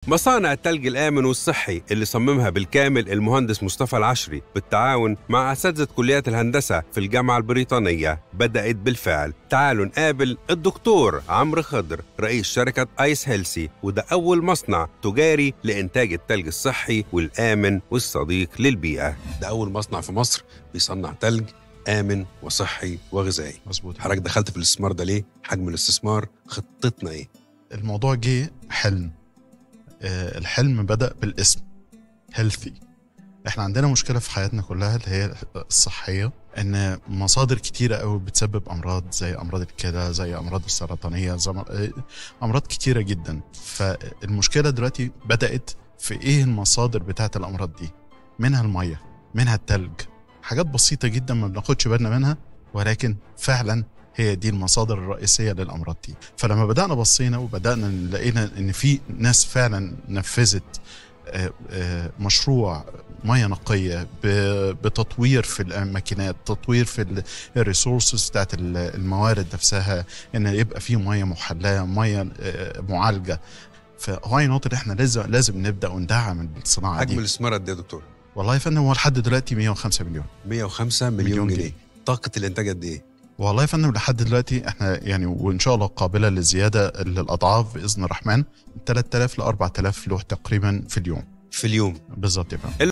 مصانع التلج الآمن والصحي اللي صممها بالكامل المهندس مصطفى العشري بالتعاون مع أساتذة كليات الهندسة في الجامعة البريطانية بدأت بالفعل تعالوا نقابل الدكتور عمرو خضر رئيس شركة آيس هيلسي وده أول مصنع تجاري لإنتاج التلج الصحي والآمن والصديق للبيئة ده أول مصنع في مصر بيصنع تلج آمن وصحي وغذائي مظبوط حضرتك دخلت في الاستثمار ده ليه؟ حجم الاستثمار خطتنا ايه؟ الموضوع جه حلم آه، الحلم بدأ بالاسم هيلثي احنا عندنا مشكلة في حياتنا كلها اللي هي الصحية ان مصادر كتيرة قوي بتسبب امراض زي امراض الكلى زي امراض السرطانية زي أمر- آه، امراض كتيرة جدا فالمشكلة دلوقتي بدأت في ايه المصادر بتاعت الامراض دي منها المية منها التلج حاجات بسيطة جدا ما بناخدش بالنا منها ولكن فعلا هي دي المصادر الرئيسية للأمراض دي فلما بدأنا بصينا وبدأنا لقينا إن في ناس فعلا نفذت آه، آه، مشروع ميه نقيه ب- بتطوير في الماكينات تطوير في الريسورسز بتاعت ال- الموارد نفسها ان يبقى في ميه محلاه ميه آه، معالجه فواي نوت اللي احنا لازم لازم نبدا وندعم الصناعه حجم دي الاستثمار قد ايه يا دكتور؟ والله يا فندم هو لحد دلوقتي 105 مليون 105 مليون, مليون جنيه. جنيه. طاقة الإنتاج قد إيه؟ والله يا فندم لحد دلوقتي احنا يعني وان شاء الله قابله للزياده للاضعاف باذن الرحمن 3000 ل 4000 لوح تقريبا في اليوم في اليوم بالظبط يا فندم